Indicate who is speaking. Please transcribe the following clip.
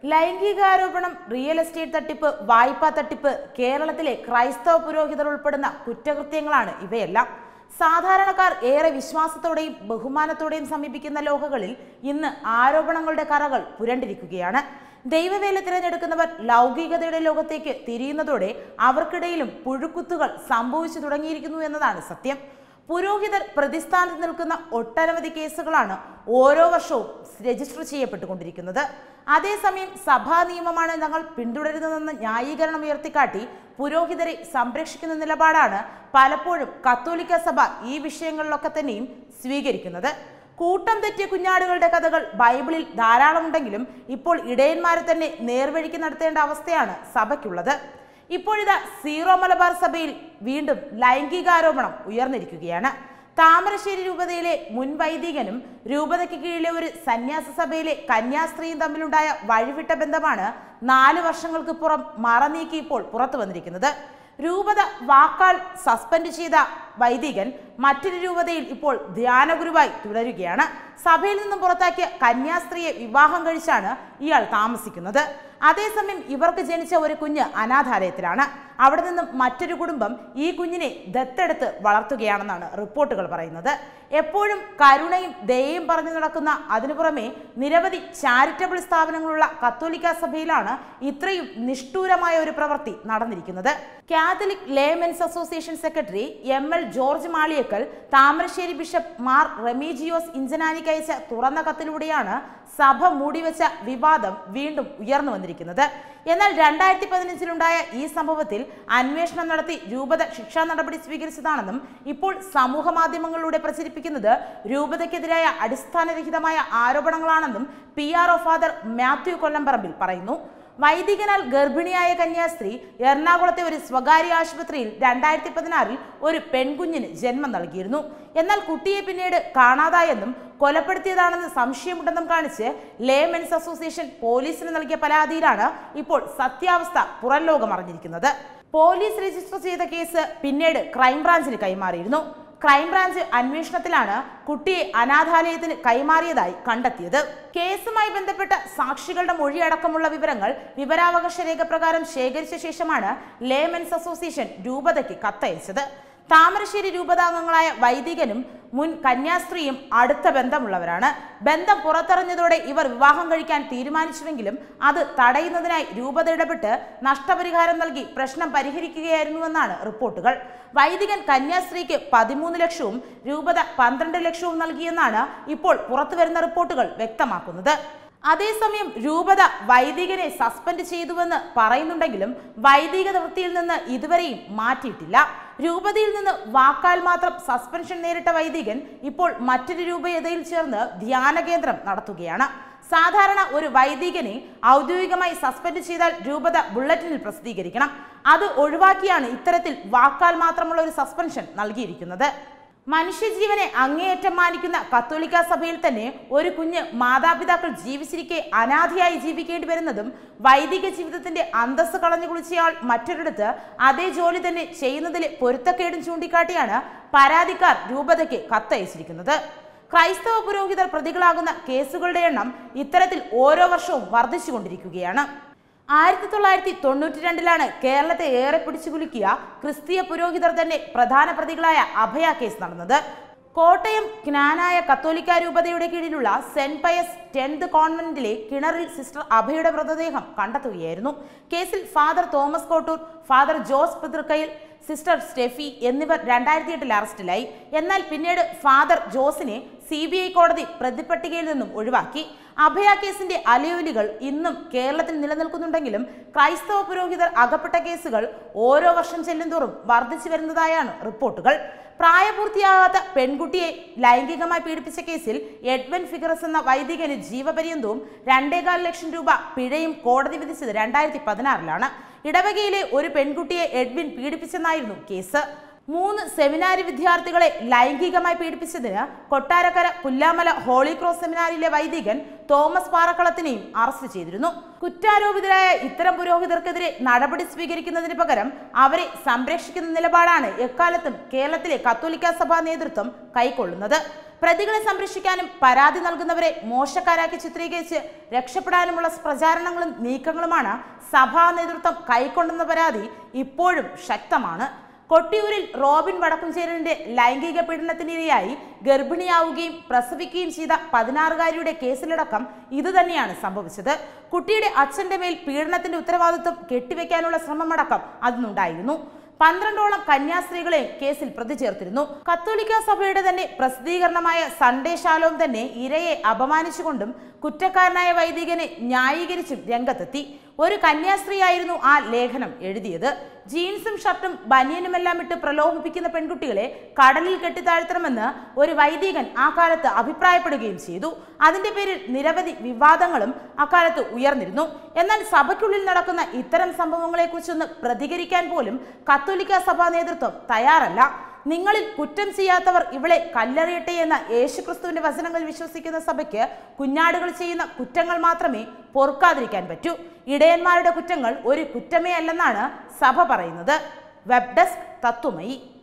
Speaker 1: ലൈംഗികാരോപണം real estate തട്ടിപ്പ് വായ്പാ തട്ടിപ്പ് കേരളത്തിലെ ക്രൈസ്തവ പുരോഹിതർ ഉൾപ്പെടുന്ന കുറ്റകൃത്യങ്ങളാണ് ഇവയെല്ലാം സാധാരണക്കാർ ഏറെ വിശ്വാസത്തോടെയും ബഹുമാനത്തോടെയും സമീപിക്കുന്ന ലോകകളിൽ ഇന്ന് ആരോപണങ്ങളുടെ കറകൾ പുരണ്ടിരിക്കുകയാണ് ദൈവവേല തിരഞ്ഞെടുക്കുന്നവർ ലൗകികതയുടെ ലോകത്തേക്ക് തിരിയുന്നതോടെ അവർക്കിടയിലും പുഴുക്കുത്തുകൾ സംഭവിച്ചു തുടങ്ങിയിരിക്കുന്നു എന്നതാണ് സത്യം പുരോഹിതർ പ്രതിസ്ഥാനത്ത് നിൽക്കുന്ന ഒട്ടനവധി കേസുകളാണ് ഓരോ വർഷവും രജിസ്റ്റർ ചെയ്യപ്പെട്ടുകൊണ്ടിരിക്കുന്നത് അതേസമയം സഭാ നിയമമാണ് ഞങ്ങൾ പിന്തുടരുന്നതെന്ന് ന്യായീകരണം ഉയർത്തിക്കാട്ടി പുരോഹിതരെ സംരക്ഷിക്കുന്ന നിലപാടാണ് പലപ്പോഴും കത്തോലിക്ക സഭ ഈ വിഷയങ്ങളിലൊക്കെ തന്നെയും സ്വീകരിക്കുന്നത് കൂട്ടം തെറ്റിയ കുഞ്ഞാടുകളുടെ കഥകൾ ബൈബിളിൽ ധാരാളമുണ്ടെങ്കിലും ഇപ്പോൾ ഇടയന്മാരെ തന്നെ നേർവഴിക്ക് നടത്തേണ്ട അവസ്ഥയാണ് സഭയ്ക്കുള്ളത് ഇപ്പോഴിതാ സീറോ മലബാർ സഭയിൽ വീണ്ടും ലൈംഗികാരോപണം ഉയർന്നിരിക്കുകയാണ് താമരശ്ശേരി രൂപതയിലെ മുൻ വൈദികനും രൂപതയ്ക്ക് കീഴിലെ ഒരു സന്യാസ സഭയിലെ കന്യാസ്ത്രീയും തമ്മിലുണ്ടായ വഴിവിട്ട ബന്ധമാണ് നാല് വർഷങ്ങൾക്ക് പുറം മറനീക്കി ഇപ്പോൾ പുറത്തു വന്നിരിക്കുന്നത് രൂപത വാക്കാൽ സസ്പെൻഡ് ചെയ്ത വൈദികൻ മറ്റൊരു രൂപതയിൽ ഇപ്പോൾ ധ്യാനഗുരുവായി തുടരുകയാണ് സഭയിൽ നിന്നും പുറത്താക്കിയ കന്യാസ്ത്രീയെ വിവാഹം കഴിച്ചാണ് ഇയാൾ താമസിക്കുന്നത് അതേസമയം ഇവർക്ക് ജനിച്ച ഒരു കുഞ്ഞ് അനാഥാലയത്തിലാണ് അവിടെ നിന്നും മറ്റൊരു കുടുംബം ഈ കുഞ്ഞിനെ ദത്തെടുത്ത് വളർത്തുകയാണെന്നാണ് റിപ്പോർട്ടുകൾ പറയുന്നത് എപ്പോഴും കരുണയും ദയയും പറഞ്ഞു നടക്കുന്ന അതിനു പുറമെ നിരവധി ചാരിറ്റബിൾ സ്ഥാപനങ്ങളുള്ള കത്തോലിക്ക സഭയിലാണ് ഇത്രയും നിഷ്ഠൂരമായ ഒരു പ്രവൃത്തി നടന്നിരിക്കുന്നത് Catholic laymen's association secretary M L George Maliyakkal Thamarassery bishop Mar Remigiose ഇഞ്ചനാനിക്ക് അയച്ച തുറന്ന കത്തിലൂടെയാണ് സഭ മൂടിവെച്ച വിവാദം വീണ്ടും ഉയർന്നു വന്നിരിക്കുന്നത് എന്നാൽ രണ്ടായിരത്തി പതിനഞ്ചിലുണ്ടായ ഈ സംഭവത്തിൽ അന്വേഷണം നടത്തി രൂപത ശിക്ഷാ നടപടി സ്വീകരിച്ചതാണെന്നും ഇപ്പോൾ സമൂഹ മാധ്യമങ്ങളിലൂടെ പ്രചരിപ്പിക്കുന്നത് രൂപതയ്ക്കെതിരായ അടിസ്ഥാനരഹിതമായ ആരോപണങ്ങളാണെന്നും P R O father Mathew Kollamparambil പറയുന്നു വൈദികനാൽ ഗർഭിണിയായ കന്യാസ്ത്രീ എറണാകുളത്തെ ഒരു സ്വകാര്യ ആശുപത്രിയിൽ രണ്ടായിരത്തി പതിനാറിൽ ഒരു പെൺകുഞ്ഞിന് ജന്മം നൽകിയിരുന്നു എന്നാൽ കുട്ടിയെ പിന്നീട് കാണാതായെന്നും കൊലപ്പെടുത്തിയതാണെന്ന് സംശയമുണ്ടെന്നും കാണിച്ച് ലേമെൻസ് അസോസിയേഷൻ പോലീസിന് നൽകിയ പരാതിയിലാണ് ഇപ്പോൾ സത്യാവസ്ഥ പുറം ലോകം അറിഞ്ഞിരിക്കുന്നത് പോലീസ് രജിസ്റ്റർ ചെയ്ത കേസ് പിന്നീട് ക്രൈംബ്രാഞ്ചിന് കൈമാറിയിരുന്നു ക്രൈംബ്രാഞ്ച് അന്വേഷണത്തിലാണ് കുട്ടിയെ അനാഥാലയത്തിന് കൈമാറിയതായി കണ്ടെത്തിയത് കേസുമായി ബന്ധപ്പെട്ട സാക്ഷികളുടെ മൊഴിയടക്കമുള്ള വിവരങ്ങൾ വിവരാവകാശ രേഖ പ്രകാരം ശേഖരിച്ച ശേഷമാണ് ലേമെൻസ് അസോസിയേഷൻ രൂപതയ്ക്ക് കത്തയച്ചത് താമരശ്ശേരി രൂപതാംഗങ്ങളായ വൈദികനും മുൻ കന്യാസ്ത്രീയും അടുത്ത ബന്ധമുള്ളവരാണ് ബന്ധം പുറത്തറിഞ്ഞതോടെ ഇവർ വിവാഹം കഴിക്കാൻ തീരുമാനിച്ചുവെങ്കിലും അത് തടയുന്നതിനായി രൂപത ഇടപെട്ട് നഷ്ടപരിഹാരം നൽകി പ്രശ്നം പരിഹരിക്കുകയായിരുന്നുവെന്നാണ് റിപ്പോർട്ടുകൾ വൈദികൻ കന്യാസ്ത്രീക്ക് പതിമൂന്ന് ലക്ഷവും രൂപത പന്ത്രണ്ട് ലക്ഷവും നൽകിയെന്നാണ് ഇപ്പോൾ പുറത്തുവരുന്ന റിപ്പോർട്ടുകൾ വ്യക്തമാക്കുന്നത് അതേസമയം രൂപത വൈദികനെ സസ്പെൻഡ് ചെയ്തുവെന്ന് പറയുന്നുണ്ടെങ്കിലും വൈദിക വൃത്തിയിൽ നിന്ന് ഇതുവരെയും മാറ്റിയിട്ടില്ല രൂപതയിൽ നിന്ന് വാക്കാൽ മാത്രം സസ്പെൻഷൻ നേരിട്ട വൈദികൻ ഇപ്പോൾ മറ്റൊരു രൂപതയിൽ ചേർന്ന് ധ്യാന കേന്ദ്രം നടത്തുകയാണ് സാധാരണ ഒരു വൈദികനെ ഔദ്യോഗികമായി സസ്പെൻഡ് ചെയ്താൽ രൂപത ബുള്ളറ്റിനിൽ പ്രസിദ്ധീകരിക്കണം അത് ഒഴിവാക്കിയാണ് ഇത്തരത്തിൽ വാക്കാൽ മാത്രമുള്ള ഒരു സസ്പെൻഷൻ നൽകിയിരിക്കുന്നത് മനുഷ്യജീവനെ അങ്ങേയറ്റം മാനിക്കുന്ന കത്തോലിക്ക സഭയിൽ തന്നെ ഒരു കുഞ്ഞ് മാതാപിതാക്കൾ ജീവിച്ചിരിക്കെ അനാഥയായി ജീവിക്കേണ്ടി വരുന്നതും വൈദിക ജീവിതത്തിന്റെ അന്തസ്സ് കളഞ്ഞു കുളിച്ചയാൾ മറ്റൊരിടത്ത് അതേ ജോലി തന്നെ ചെയ്യുന്നതിലെ പൊരുത്തക്കേടും ചൂണ്ടിക്കാട്ടിയാണ് പരാതിക്കാർ രൂപതയ്ക്ക് കത്തയച്ചിരിക്കുന്നത് ക്രൈസ്തവ പുരോഹിതർ പ്രതികളാകുന്ന കേസുകളുടെ എണ്ണം ഇത്തരത്തിൽ ഓരോ വർഷവും വർദ്ധിച്ചുകൊണ്ടിരിക്കുകയാണ് ആയിരത്തി തൊള്ളായിരത്തി തൊണ്ണൂറ്റി രണ്ടിലാണ് കേരളത്തെ ഏറെ പിടിച്ചു കുലുക്കിയ ക്രിസ്തീയ പുരോഹിതർ തന്നെ പ്രധാന പ്രതികളായ അഭയ കേസ് നടന്നത് കോട്ടയം ജ്ഞാനായ കത്തോലിക്ക രൂപതയുടെ കീഴിലുള്ള സെന്റ് പയസ് ടെൻത് കോൺവെന്റിലെ കിണറിൽ സിസ്റ്റർ അഭയുടെ മൃതദേഹം കണ്ടെത്തുകയായിരുന്നു കേസിൽ father Thomas Kottoor father Jose Puthrikkayil sister Stephy എന്നിവർ രണ്ടായിരത്തി എട്ടിൽ അറസ്റ്റിലായി എന്നാൽ പിന്നീട് ഫാദർ ജോസിനെ സി ബി ഐ കോടതി പ്രതിപട്ടികയിൽ നിന്നും ഒഴിവാക്കി അഭയ കേസിന്റെ അലയൊലികൾ ഇന്നും കേരളത്തിൽ നിലനിൽക്കുന്നുണ്ടെങ്കിലും ക്രൈസ്തവ പുരോഹിതർ അകപ്പെട്ട കേസുകൾ ഓരോ വർഷം ചെല്ലുന്തോറും വർദ്ധിച്ചു വരുന്നതായാണ് റിപ്പോർട്ടുകൾ പ്രായപൂർത്തിയാകാത്ത പെൺകുട്ടിയെ ലൈംഗികമായി പീഡിപ്പിച്ച കേസിൽ എഡ്വൻ ഫിഗറസ് എന്ന വൈദികന് ജീവപര്യന്തവും രണ്ടേകാൽ ലക്ഷം രൂപ പിഴയും കോടതി വിധിച്ചത് രണ്ടായിരത്തി പതിനാറിലാണ് ഇടവകയിലെ ഒരു പെൺകുട്ടിയെ എഡ്വിൻ പീഡിപ്പിച്ചെന്നായിരുന്നു കേസ് മൂന്ന് സെമിനാരി വിദ്യാർത്ഥികളെ ലൈംഗികമായി പീഡിപ്പിച്ചതിന് കൊട്ടാരക്കര പുല്ലാമല ഹോളി ക്രോസ് സെമിനാരിയിലെ വൈദികൻ തോമസ് പാറക്കളത്തിനെയും അറസ്റ്റ് ചെയ്തിരുന്നു കുറ്റാരോപിതരായ ഇത്തരം പുരോഹിതർക്കെതിരെ നടപടി സ്വീകരിക്കുന്നതിന് പകരം അവരെ സംരക്ഷിക്കുന്ന നിലപാടാണ് എക്കാലത്തും കേരളത്തിലെ കത്തോലിക്ക സഭാ നേതൃത്വം കൈക്കൊള്ളുന്നത് പ്രതികളെ സംരക്ഷിക്കാനും പരാതി നൽകുന്നവരെ മോശക്കാരാക്കി ചിത്രീകരിച്ച് രക്ഷപ്പെടാനുമുള്ള പ്രചാരണങ്ങളും നീക്കങ്ങളുമാണ് സഭാ നേതൃത്വം കൈക്കൊണ്ടെന്ന പരാതി ഇപ്പോഴും ശക്തമാണ് കൊട്ടിയൂരിൽ റോബിൻ വടക്കുംചേരലിന്റെ ലൈംഗിക പീഡനത്തിനിരയായി ഗർഭിണിയാവുകയും പ്രസവിക്കുകയും ചെയ്ത പതിനാറുകാരിയുടെ കേസിലടക്കം ഇതുതന്നെയാണ് സംഭവിച്ചത് കുട്ടിയുടെ അച്ഛന്റെ മേൽ പീഡനത്തിന്റെ ഉത്തരവാദിത്വം കെട്ടിവെക്കാനുള്ള ശ്രമമടക്കം അതിനുണ്ടായിരുന്നു പന്ത്രണ്ടോളം കന്യാസ്ത്രീകളെ കേസിൽ പ്രതി ചേർത്തിരുന്നു കത്തോലിക്ക സഭയുടെ തന്നെ പ്രസിദ്ധീകരണമായ സൺഡേ ശാലോം തന്നെ ഇരയെ അപമാനിച്ചുകൊണ്ടും കുറ്റക്കാരനായ വൈദികനെ ന്യായീകരിച്ചും രംഗത്തെത്തി ഒരു കന്യാസ്ത്രീയായിരുന്നു ആ ലേഖനം എഴുതിയത് ജീൻസും ഷർട്ടും ബനിയനുമെല്ലാം ഇട്ട് പ്രലോഭിപ്പിക്കുന്ന പെൺകുട്ടികളെ കടലിൽ കെട്ടിത്താഴ്ത്തണമെന്ന് ഒരു വൈദികൻ ആ കാലത്ത് അഭിപ്രായപ്പെടുകയും ചെയ്തു അതിന്റെ പേരിൽ നിരവധി വിവാദങ്ങളും അക്കാലത്ത് ഉയർന്നിരുന്നു എന്നാൽ സഭയ്ക്കുള്ളിൽ നടക്കുന്ന ഇത്തരം സംഭവങ്ങളെക്കുറിച്ചൊന്ന് പ്രതികരിക്കാൻ പോലും കത്തോലിക്ക സഭാ നേതൃത്വം തയ്യാറല്ല നിങ്ങളിൽ കുറ്റം ചെയ്യാത്തവർ ഇവളെ കല്ലെറിയട്ടെ എന്ന യേശുക്രിസ്തുവിന്റെ വചനങ്ങൾ വിശ്വസിക്കുന്ന സഭയ്ക്ക് കുഞ്ഞാടുകൾ ചെയ്യുന്ന കുറ്റങ്ങൾ മാത്രമേ പൊറുക്കാതിരിക്കാൻ പറ്റൂ ഇടയന്മാരുടെ കുറ്റങ്ങൾ ഒരു കുറ്റമേ അല്ലെന്നാണ് സഭ പറയുന്നത് വെബ് ഡെസ്ക് തത്വമയി